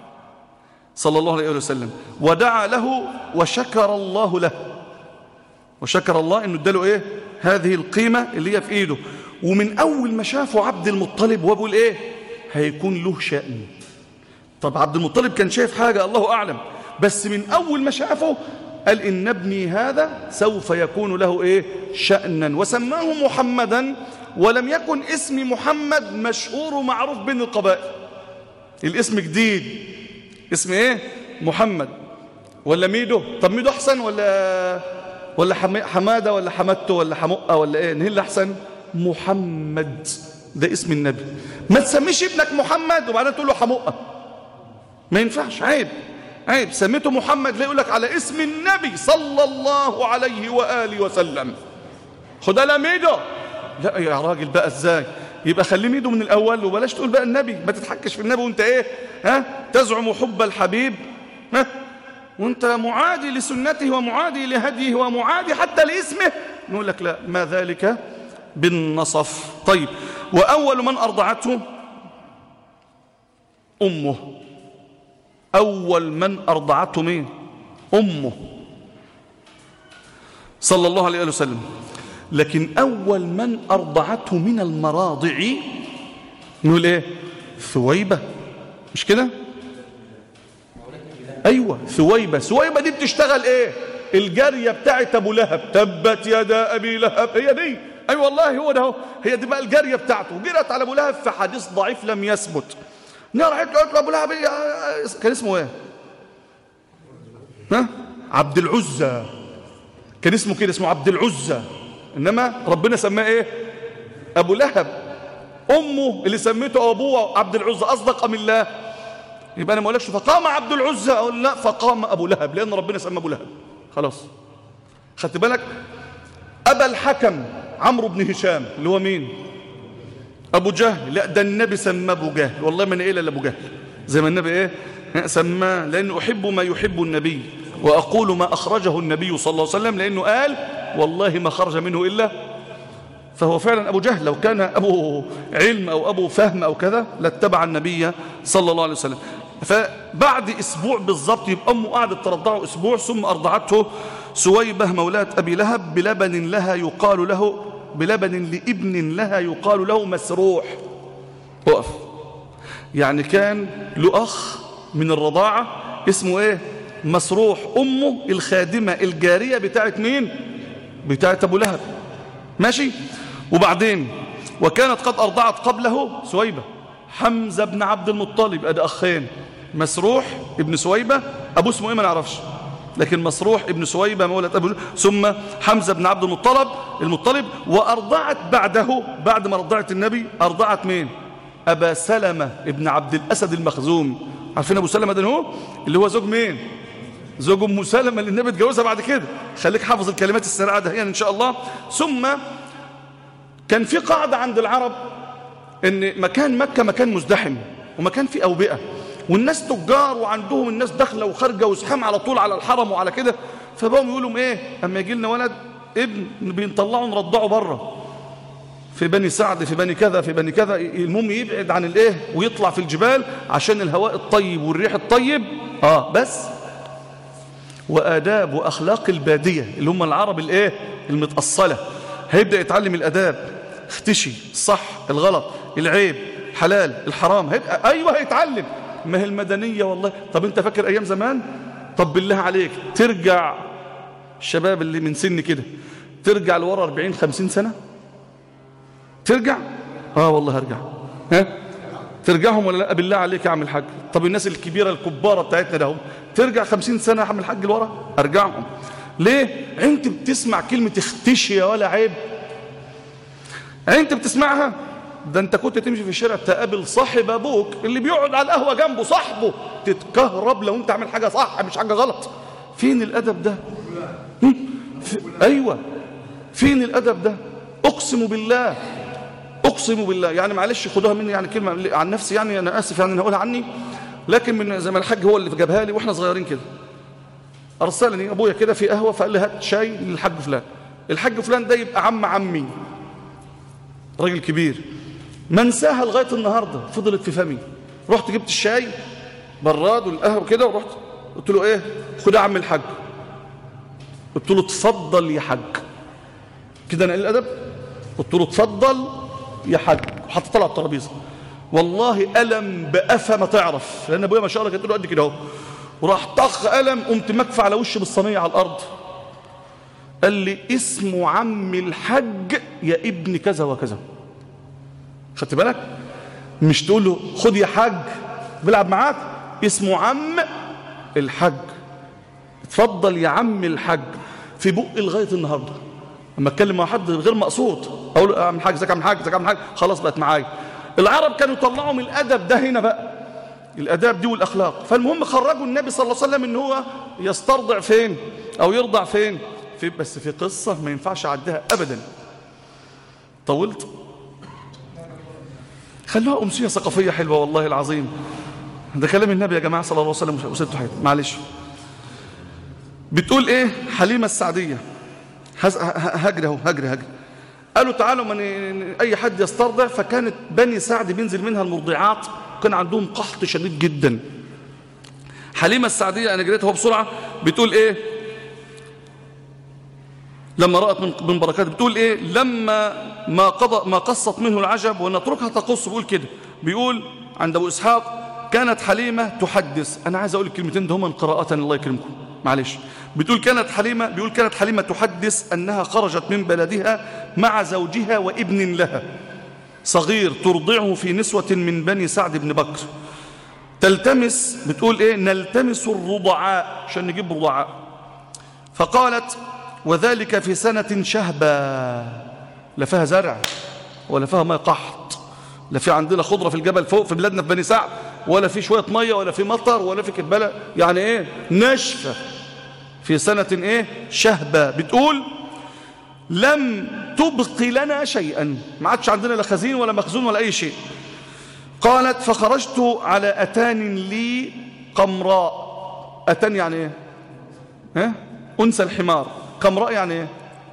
صلى الله عليه وسلم ودعا له وشكر الله له وشكر الله انه اداله ايه هذه القيمة اللي هي في ايده ومن اول ما شافه عبد المطلب وهو بيقول ايه هيكون له شأن طب عبد المطلب كان شايف حاجة الله اعلم بس من اول ما شافه قال ان ابني هذا سوف يكون له ايه شأنا وسماه محمدا ولم يكن اسم محمد مشهور ومعروف بين القبائل الاسم جديد اسم ايه محمد ولا ميدو طب ميدو احسن ولا ولا حماده ولا حمدته ولا حمقه ولا ايه اللي احسن محمد ده اسم النبي ما تسميش ابنك محمد وبعدين تقول له حمقه ما ينفعش عيب عيب سميته محمد لا يقول لك على اسم النبي صلى الله عليه واله وسلم خد انا ميدو لا يا راجل بقى ازاي يبقى خليه ميدو من الاول وبلاش تقول بقى النبي ما تتحكش في النبي وانت ايه ها تزعم حب الحبيب ها وانت معادي لسنته ومعادي لهديه ومعادي حتى لاسمه نقول لك لا ما ذلك بالنصف طيب وأول من أرضعته أمه أول من أرضعته مين أمه صلى الله عليه وسلم لكن أول من أرضعته من المراضع نقول إيه ثويبة مش كده أيوة ثويبة ثويبة دي بتشتغل إيه الجارية بتاعت أبو لهب تبت يدا أبي لهب هي دي أي أيوة والله هو ده هو. هي دي بقى الجارية بتاعته جرت على أبو لهب في حديث ضعيف لم يثبت راحت قالت له أبو لهب كان اسمه إيه ها عبد العزة كان اسمه كده اسمه عبد العزة إنما ربنا سماه إيه أبو لهب أمه اللي سميته أبوه عبد العزة أصدق من الله يبقى أنا ما أقولكش فقام عبد العزة أقول لا فقام أبو لهب لأن ربنا سمى أبو لهب خلاص خدت بالك أبا الحكم عمرو بن هشام اللي هو مين أبو جهل لا ده النبي سماه أبو جهل والله ما أنا إيه إلا أبو جهل زي ما النبي إيه سماه لأنه أحب ما يحب النبي وأقول ما أخرجه النبي صلى الله عليه وسلم لأنه قال والله ما خرج منه إلا فهو فعلا أبو جهل لو كان أبو علم أو أبو فهم أو كذا لاتبع النبي صلى الله عليه وسلم فبعد أسبوع بالضبط يبقى أمه قعدت ترضعه أسبوع ثم أرضعته سويبة مولاة أبي لهب بلبن لها يقال له بلبن لابن لها يقال له مسروح وقف يعني كان له أخ من الرضاعة اسمه إيه مسروح أمه الخادمة الجارية بتاعت مين بتاعت أبو لهب ماشي وبعدين وكانت قد أرضعت قبله سويبة حمزة بن عبد المطلب أدى أخين مسروح ابن سويبة أبو اسمه إيه ما نعرفش لكن مسروح ابن سويبة مولد أبو ثم حمزة بن عبد المطلب المطلب وأرضعت بعده بعد ما رضعت النبي أرضعت مين أبا سلمة ابن عبد الأسد المخزوم عارفين أبو سلمة ده هو اللي هو زوج مين زوج أم سلمة اللي النبي اتجوزها بعد كده خليك حافظ الكلمات السريعة ده إن شاء الله ثم كان في قاعدة عند العرب ان مكان مكة مكان مزدحم ومكان فيه أوبئة والناس تجار وعندهم الناس داخله وخارجه وزحام على طول على الحرم وعلى كده فبقوا يقولوا ايه اما يجي لنا ولد ابن بنطلعه نرضعه بره في بني سعد في بني كذا في بني كذا المهم يبعد عن الايه ويطلع في الجبال عشان الهواء الطيب والريح الطيب اه بس وآداب وأخلاق البادية اللي هم العرب الايه المتأصلة هيبدأ يتعلم الأداب اختشي الصح الغلط العيب الحلال الحرام هيبقى ايوه هيتعلم ما هي المدنيه والله طب انت فاكر ايام زمان طب بالله عليك ترجع الشباب اللي من سن كده ترجع لورا 40 50 سنه ترجع اه والله هرجع ها ترجعهم ولا لا بالله عليك يا عم الحاج طب الناس الكبيره الكباره بتاعتنا ده ترجع 50 سنه يا عم الحاج لورا ارجعهم ليه انت بتسمع كلمه اختشي يا ولا عيب انت بتسمعها ده انت كنت تمشي في الشارع تقابل صاحب ابوك اللي بيقعد على القهوه جنبه صاحبه تتكهرب لو انت عامل حاجه صح مش حاجه غلط فين الادب ده في... ايوه فين الادب ده اقسم بالله اقسم بالله يعني معلش خدوها مني يعني كلمه عن نفسي يعني انا اسف يعني انا هقولها عني لكن من زي ما الحاج هو اللي جابها لي واحنا صغيرين كده ارسلني ابويا كده في قهوه فقال لي هات شاي للحاج فلان الحاج فلان ده يبقى عم عمي راجل كبير ما انساها لغايه النهارده فضلت في فمي رحت جبت الشاي براد والقهوه كده ورحت قلت له ايه خد يا عم الحاج قلت له اتفضل يا حاج كده انا الادب قلت له اتفضل يا حاج وحطيت على الترابيزه والله الم بقفا ما تعرف لان ابويا ما شاء الله كانت له قد كده اهو وراح طخ قلم قمت مكفى على وشي بالصينيه على الارض قال لي اسمه عم الحج يا ابن كذا وكذا خدت بالك مش تقول له خد يا حاج بيلعب معاك اسمه عم الحج اتفضل يا عم الحج في بق لغايه النهارده لما اتكلم مع حد غير مقصود اقول له يا عم الحاج ازيك يا عم الحاج ازيك يا عم الحاج خلاص بقت معايا العرب كانوا يطلعوا من الادب ده هنا بقى الاداب دي والاخلاق فالمهم خرجوا النبي صلى الله عليه وسلم ان هو يسترضع فين او يرضع فين في بس في قصه ما ينفعش اعديها ابدا طولت خلوها امسيه ثقافيه حلوه والله العظيم ده كلام النبي يا جماعه صلى الله عليه وسلم وسبته حياتي معلش بتقول ايه حليمه السعديه هجري اهو هجري هجري قالوا تعالوا من اي حد يسترضع فكانت بني سعد بينزل منها المرضعات كان عندهم قحط شديد جدا حليمه السعديه انا جريتها بسرعه بتقول ايه لما رأت من من بركات بتقول ايه لما ما قضى ما قصت منه العجب ونتركها تقص بيقول كده بيقول عند ابو اسحاق كانت حليمه تحدث انا عايز اقول الكلمتين دهم قراءه الله يكرمكم معلش بتقول كانت حليمه بيقول كانت حليمه تحدث انها خرجت من بلدها مع زوجها وابن لها صغير ترضعه في نسوه من بني سعد بن بكر تلتمس بتقول ايه نلتمس الرضعاء عشان نجيب رضعاء فقالت وذلك في سنة شهبة لا فيها زرع ولا فيها ماء قحط لا في عندنا خضرة في الجبل فوق في بلادنا في بني سعد ولا في شوية مية ولا في مطر ولا في كبلة يعني ايه نشفة في سنة ايه شهبة بتقول لم تبق لنا شيئا ما عادش عندنا لا خزين ولا مخزون ولا أي شيء قالت فخرجت على أتان لي قمراء أتان يعني ايه ها أنثى الحمار قمراء يعني ايه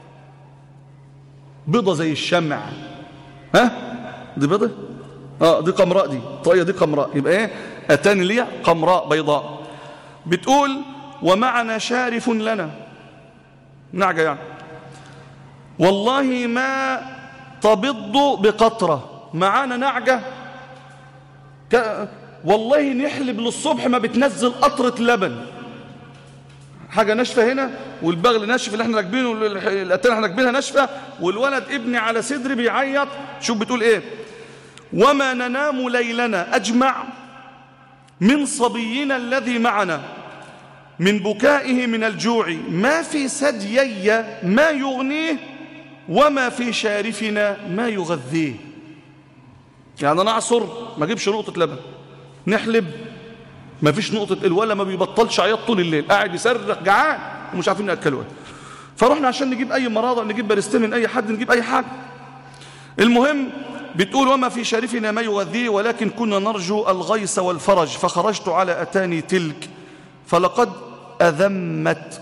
بيضة زي الشمع ها دي بيضة اه دي قمراء دي طاقية دي قمراء يبقى ايه أتان لي قمراء بيضاء بتقول ومعنا شارف لنا نعجة يعني والله ما تبض بقطرة معانا نعجة ك... والله نحلب للصبح ما بتنزل قطرة لبن حاجة ناشفة هنا والبغل ناشف اللي احنا راكبينه الاتان احنا راكبينها ناشفة والولد ابني على صدري بيعيط شوف بتقول ايه وما ننام ليلنا اجمع من صبينا الذي معنا من بكائه من الجوع ما في ثديي ما يغنيه وما في شارفنا ما يغذيه يعني انا اعصر ما اجيبش نقطة لبن نحلب ما فيش نقطة الولا ما بيبطلش عياط طول الليل قاعد يصرخ جعان ومش عارفين ناكله ايه فرحنا عشان نجيب اي مراضع نجيب بارستين من اي حد نجيب اي حاجة المهم بتقول وما في شارفنا ما يغذيه ولكن كنا نرجو الغيث والفرج فخرجت على أتاني تلك فلقد أذمت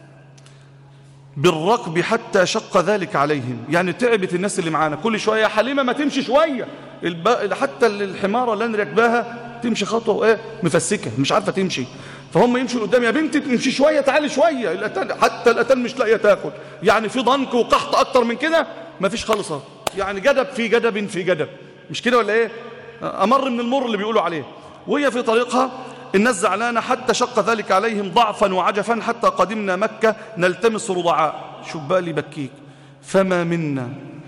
بالركب حتى شق ذلك عليهم يعني تعبت الناس اللي معانا كل شوية يا حليمة ما تمشي شوية الب... حتى الحمارة اللي نركبها تمشي خطوة وإيه مفسكة مش عارفة تمشي فهم يمشوا قدام يا بنتي تمشي شوية تعالي شوية الأتان حتى الأتان مش لاقية تاكل يعني في ضنك وقحط أكتر من كده ما فيش خالص يعني جدب في جدب في جدب مش كده ولا ايه امر من المر اللي بيقولوا عليه وهي في طريقها الناس زعلانة حتى شق ذلك عليهم ضعفا وعجفا حتى قدمنا مكة نلتمس رضعاء شوف بالي بكيك فما منا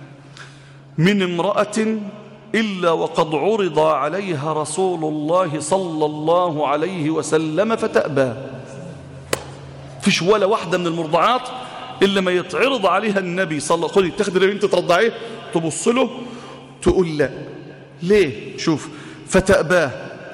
من امرأة إلا وقد عرض عليها رسول الله صلى الله عليه وسلم فتأبى فيش ولا واحدة من المرضعات إلا ما يتعرض عليها النبي صلى الله عليه وسلم تاخد البنت ترضعيه تبص له تقول لا ليه شوف فتأباه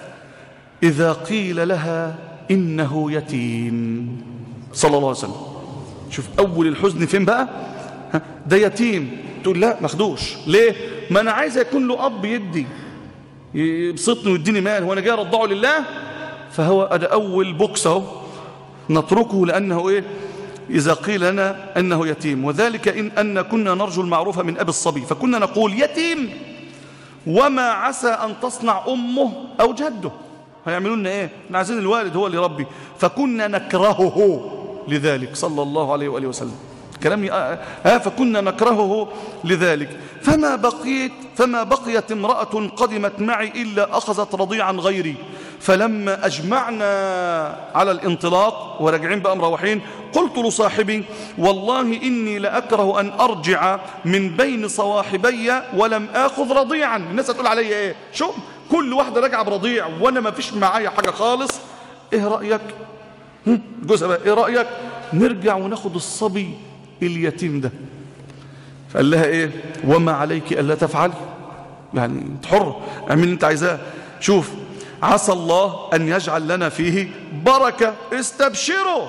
إذا قيل لها إنه يتيم صلى الله عليه وسلم شوف أول الحزن فين بقى ده يتيم تقول لا مخدوش ليه ما أنا عايز يكون له أب يدي يبسطني ويديني مال وانا جاي ارضعه لله فهو ده اول بوكس اهو نتركه لانه ايه اذا قيل لنا انه يتيم وذلك ان ان كنا نرجو المعروف من ابي الصبي فكنا نقول يتيم وما عسى ان تصنع امه او جده هيعملوا لنا ايه احنا عايزين الوالد هو اللي يربي فكنا نكرهه لذلك صلى الله عليه واله وسلم كلام آه آه فكنا نكرهه لذلك فما بقيت فما بقيت امرأة قدمت معي إلا أخذت رضيعا غيري فلما أجمعنا على الانطلاق وراجعين بقى مروحين قلت لصاحبي والله إني لأكره أن أرجع من بين صواحبي ولم آخذ رضيعا الناس هتقول علي إيه شو كل واحدة راجعة برضيع وأنا ما فيش معايا حاجة خالص إيه رأيك جوزها بقى إيه رأيك نرجع وناخد الصبي اليتيم ده فقال لها ايه وما عليك الا تفعل يعني انت حر اعمل اللي انت عايزاه شوف عسى الله ان يجعل لنا فيه بركه استبشروا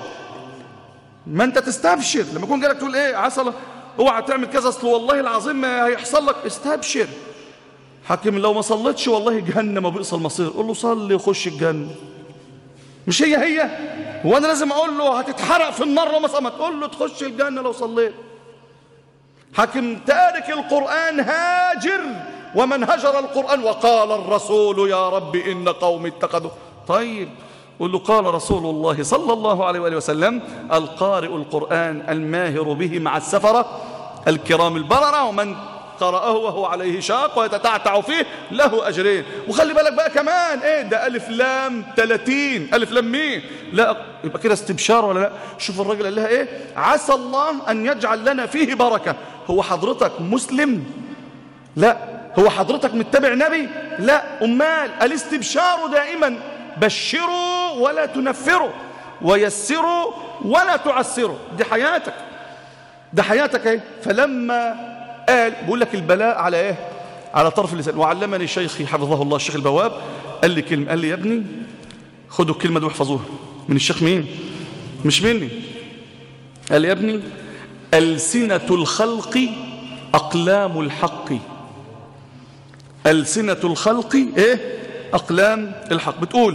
ما انت تستبشر لما يكون جالك تقول ايه عسى الله اوعى تعمل كذا اصل والله العظيم ما هيحصل لك استبشر حاكم لو ما صليتش والله جهنم بئس المصير قول له صلي وخش الجنه مش هي هي هو انا لازم اقول له هتتحرق في النار لو ما صليت تقول له تخش الجنه لو صليت حاكم تارك القران هاجر ومن هجر القران وقال الرسول يا رب ان قوم اتخذوا طيب قل له قال رسول الله صلى الله عليه وآله وسلم القارئ القرآن الماهر به مع السفرة الكرام البررة ومن قرأه وهو عليه شاق ويتتعتع فيه له أجرين وخلي بالك بقى كمان إيه ده ألف لام تلاتين ألف لام مين لا يبقى كده استبشار ولا لا شوف الراجل قال لها إيه عسى الله أن يجعل لنا فيه بركة هو حضرتك مسلم لا هو حضرتك متبع نبي لا أمال الاستبشار دائما بشروا ولا تنفروا ويسروا ولا تعسروا دي حياتك ده حياتك ايه فلما قال بيقول لك البلاء على ايه على طرف اللسان وعلمني شيخي حفظه الله الشيخ البواب قال لي كلمه قال لي يا ابني خدوا الكلمه دي واحفظوها من الشيخ مين مش مني قال لي يا ابني ألسنة الخلق أقلام الحق ألسنة الخلق إيه أقلام الحق بتقول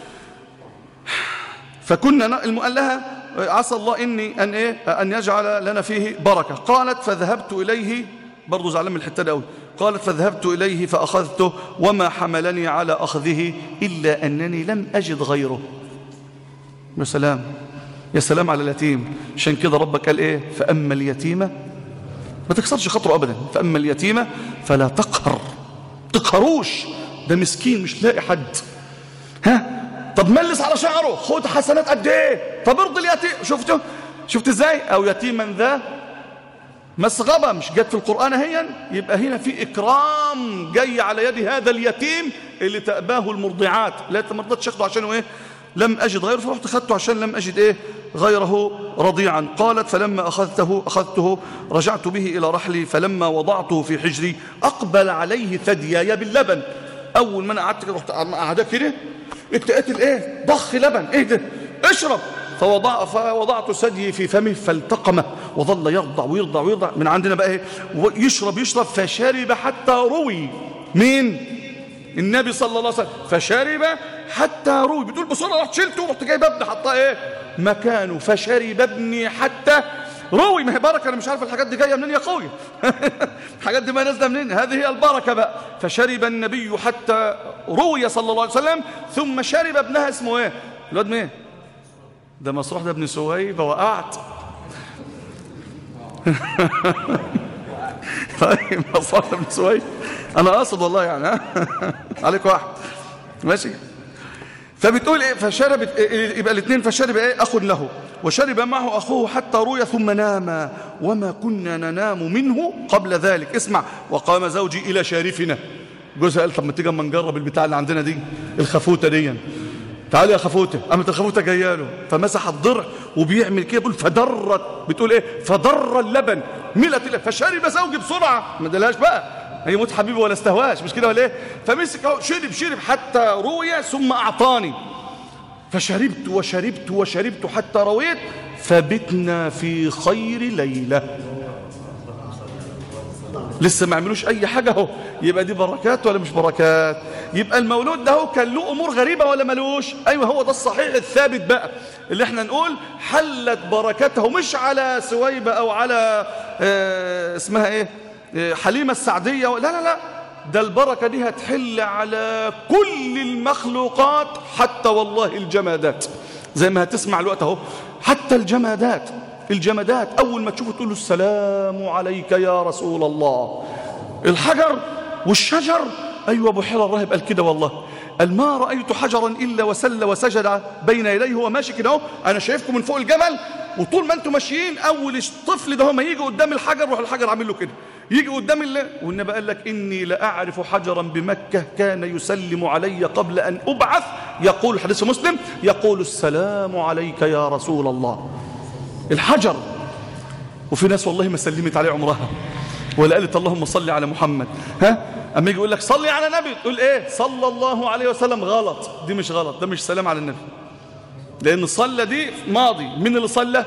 فكنا قال لها عسى الله إني أن, إيه أن يجعل لنا فيه بركة قالت فذهبت إليه برضو زعلان من الحتة أوي قالت فذهبت إليه فأخذته وما حملني على أخذه إلا أنني لم أجد غيره يا سلام يا سلام على اليتيم عشان كده ربك قال إيه فأما اليتيمة ما تكسرش خطره أبدا فأما اليتيمة فلا تقهر تقهروش ده مسكين مش لاقي حد ها طب ملس على شعره خد حسنات قد ايه طب ارضي اليتيم شفته شفت ازاي او يتيما ذا مسغبه مش جت في القران اهيا يبقى هنا في اكرام جاي على يد هذا اليتيم اللي تأباه المرضعات لا ما رضتش اخده عشانه ايه لم اجد غيره فرحت خدته عشان لم اجد ايه غيره رضيعا قالت فلما اخذته اخذته رجعت به الى رحلي فلما وضعته في حجري اقبل عليه ثدياي باللبن اول ما انا قعدت كده رحت قاعده كده اتقيت الايه ضخ لبن ايه ده اشرب فوضع فوضعت ثديي في فمه فالتقمه وظل يرضع ويرضع ويرضع من عندنا بقى ايه يشرب يشرب فشرب حتى روي مين النبي صلى الله عليه وسلم فشرب حتى روي بتقول بسرعه رحت شلته ورحت جايب ابني حطاه ايه مكانه فشرب ابني حتى روي ما هي بركه انا مش عارف الحاجات دي جايه منين يا اخويا الحاجات دي ما نازله منين هذه هي البركه بقى فشرب النبي حتى روي صلى الله عليه وسلم ثم شرب ابنها اسمه ايه الواد مين ده مسروح ده ابن سويبه وقعت طيب مصعب بن سويد انا اقصد والله يعني ها عليك واحد ماشي فبتقول ايه فشرب يبقى الاثنين فشرب ايه اخ له وشرب معه اخوه حتى روي ثم نام وما كنا ننام منه قبل ذلك اسمع وقام زوجي الى شارفنا جوزها قال طب ما تيجي اما نجرب البتاع اللي عندنا دي الخفوته دي تعالى يا خفوته قامت الخفوته جايه له فمسح الضرع وبيعمل كده بيقول فدرت بتقول ايه فدر اللبن ملت اللبن فشرب زوجي بسرعه ما دلهاش بقى هي موت حبيبي ولا استهواش مش كده ولا ايه فمسك اهو شرب شرب حتى روي ثم اعطاني فشربت وشربت وشربت حتى رويت فبتنا في خير ليله لسه ما عملوش اي حاجه اهو يبقى دي بركات ولا مش بركات يبقى المولود ده هو كان له امور غريبه ولا ملوش ايوه هو ده الصحيح الثابت بقى اللي احنا نقول حلت بركته مش على سويبه او على اه اسمها ايه اه حليمه السعديه لا لا لا ده البركه دي هتحل على كل المخلوقات حتى والله الجمادات زي ما هتسمع الوقت اهو حتى الجمادات الجمادات أول ما تشوفه تقول له السلام عليك يا رسول الله الحجر والشجر أيوة أبو حيرة الراهب قال كده والله قال ما رأيت حجرا إلا وسل وسجد بين يديه هو ماشي كده اهو أنا شايفكم من فوق الجبل وطول ما أنتم ماشيين أول الطفل ده هو ما يجي قدام الحجر روح الحجر عامل له كده يجي قدام الله والنبي قال لك إني لأعرف حجرا بمكة كان يسلم علي قبل أن أبعث يقول حديث مسلم يقول السلام عليك يا رسول الله الحجر وفي ناس والله ما سلمت عليه عمرها ولا قالت اللهم صل على محمد ها اما يجي يقول لك صلي على النبي تقول ايه صلى الله عليه وسلم غلط دي مش غلط ده مش سلام على النبي لان صلى دي ماضي مين اللي صلى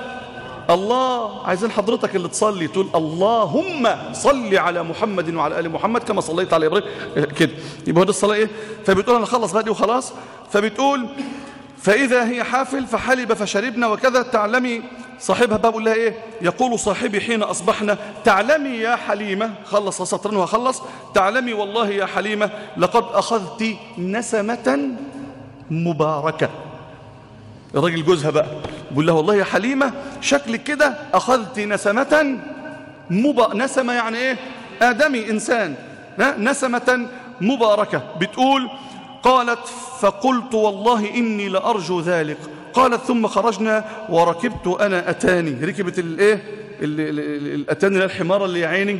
الله عايزين حضرتك اللي تصلي تقول اللهم صل على محمد وعلى ال محمد كما صليت على ابراهيم كده يبقى هو ده الصلاه ايه فبتقول انا خلص بقى دي وخلاص فبتقول فإذا هي حافل فحلب فشربنا وكذا تعلمي صاحبها بقى بقول لها إيه يقول صاحبي حين أصبحنا تعلمي يا حليمة خلص سطرا وخلص تعلمي والله يا حليمة لقد أخذت نسمة مباركة الراجل جوزها بقى بقول لها والله يا حليمة شكلك كده أخذت نسمة مب... نسمة يعني إيه آدمي إنسان نسمة مباركة بتقول قالت فقلت والله إني لأرجو ذلك قالت ثم خرجنا وركبت أنا أتاني ركبت الايه الأتاني اللي الحمارة اللي يا عيني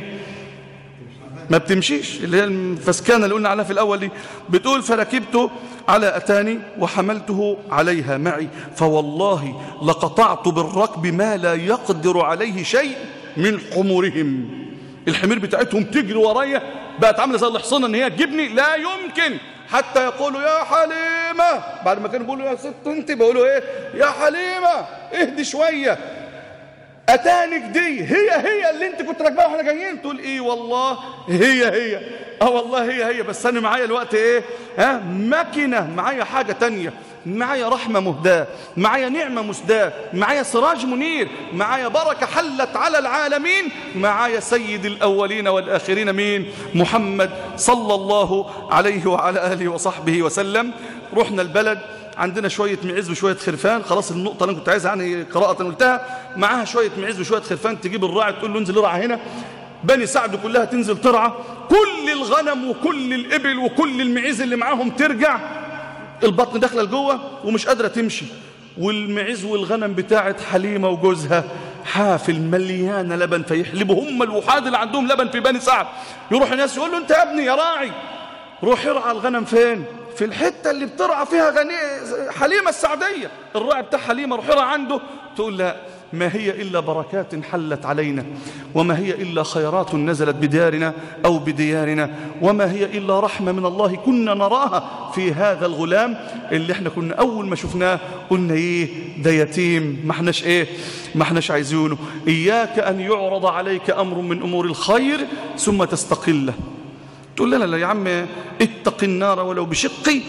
ما بتمشيش اللي هي الفسكانة اللي قلنا عليها في الأول دي بتقول فركبت على أتاني وحملته عليها معي فوالله لقطعت بالركب ما لا يقدر عليه شيء من حمرهم الحمير بتاعتهم تجري ورايا بقت عامله زي الحصانه ان هي تجيبني لا يمكن حتى يقولوا يا حليمة بعد ما كانوا بيقولوا يا ست انت بيقولوا ايه يا حليمة اهدي شوية اتانك دي هي هي اللي انت كنت راكباها واحنا جايين تقول ايه والله هي هي اه والله هي هي بس انا معايا الوقت ايه ها ماكينه معايا حاجه تانية معايا رحمة مهداة معايا نعمة مسداة معايا سراج منير معايا بركة حلت على العالمين معايا سيد الأولين والآخرين مين محمد صلى الله عليه وعلى آله وصحبه وسلم رحنا البلد عندنا شوية معز وشوية خرفان خلاص النقطة اللي أنا كنت عايزها يعني قراءة قلتها معاها شوية معز وشوية خرفان تجيب الراعي تقول له انزل ارعى هنا بني سعد كلها تنزل ترعى كل الغنم وكل الإبل وكل المعيز اللي معاهم ترجع البطن داخله لجوه ومش قادره تمشي والمعز والغنم بتاعت حليمه وجوزها حافل مليانه لبن فيحلبوا هم الوحاد اللي عندهم لبن في بني سعد يروح الناس يقول له انت يا ابني يا راعي روح ارعى الغنم فين في الحته اللي بترعى فيها غني حليمه السعديه الراعي بتاع حليمه روح ارعى عنده تقول لا ما هي إلا بركات حلت علينا وما هي إلا خيرات نزلت بدارنا أو بديارنا وما هي إلا رحمة من الله كنا نراها في هذا الغلام اللي احنا كنا أول ما شفناه قلنا إيه ده يتيم ما احناش إيه ما احناش عايزينه إياك أن يعرض عليك أمر من أمور الخير ثم تستقله تقول لا لا يا عم اتق النار ولو بشقي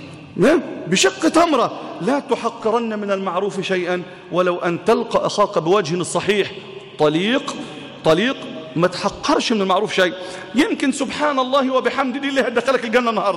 بشق تمرة لا تحقرن من المعروف شيئا ولو أن تلقى أخاك بوجه الصحيح طليق طليق ما تحقرش من المعروف شيء يمكن سبحان الله وبحمده دي اللي هتدخلك الجنة النهاردة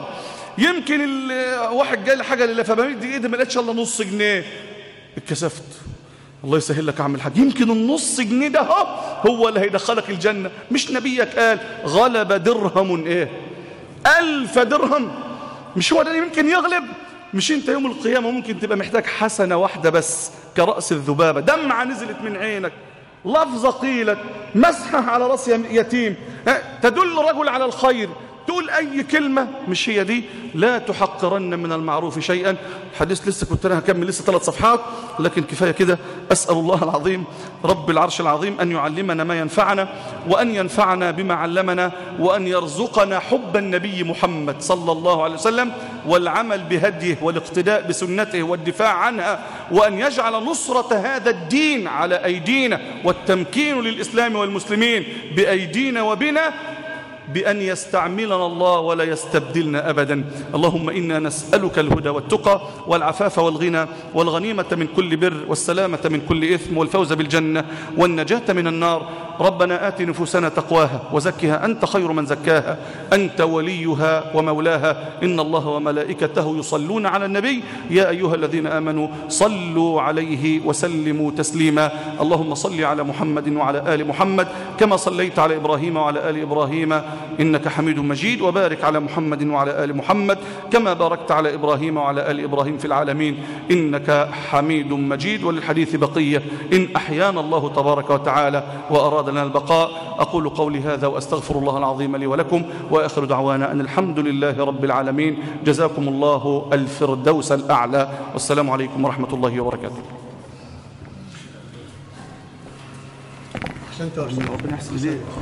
يمكن واحد جاي لي حاجة لله فبمد ايدي ما لقيتش الا نص جنيه اتكسفت الله يسهل لك يا عم الحاج يمكن النص جنيه ده هو, هو اللي هيدخلك الجنة مش نبيك قال غلب درهم ايه ألف درهم مش هو ده اللي يمكن يغلب مش انت يوم القيامة ممكن تبقى محتاج حسنة واحدة بس كرأس الذبابة دمعة نزلت من عينك لفظة قيلت مسحة على رأس يتيم تدل رجل على الخير تقول أي كلمة مش هي دي لا تحقرن من المعروف شيئا الحديث لسه كنت أنا هكمل لسه ثلاث صفحات لكن كفاية كده أسأل الله العظيم رب العرش العظيم أن يعلمنا ما ينفعنا وأن ينفعنا بما علمنا وأن يرزقنا حب النبي محمد صلى الله عليه وسلم والعمل بهديه والاقتداء بسنته والدفاع عنها وأن يجعل نصرة هذا الدين على أيدينا والتمكين للإسلام والمسلمين بأيدينا وبنا بأن يستعملنا الله ولا يستبدلنا أبدا اللهم إنا نسألك الهدى والتقى والعفاف والغنى والغنيمة من كل بر والسلامة من كل إثم والفوز بالجنة والنجاة من النار ربنا آت نفوسنا تقواها وزكها أنت خير من زكاها أنت وليها ومولاها إن الله وملائكته يصلون على النبي يا أيها الذين آمنوا صلوا عليه وسلموا تسليما اللهم صل على محمد وعلى آل محمد كما صليت على إبراهيم وعلى آل إبراهيم إنك حميد مجيد وبارك على محمد وعلى آل محمد كما باركت على إبراهيم وعلى آل إبراهيم في العالمين إنك حميد مجيد وللحديث بقية إن أحيانا الله تبارك وتعالى وأراد لنا البقاء أقول قولي هذا وأستغفر الله العظيم لي ولكم وآخر دعوانا أن الحمد لله رب العالمين جزاكم الله الفردوس الأعلى والسلام عليكم ورحمة الله وبركاته عشان ترجع ربنا يحسن إليك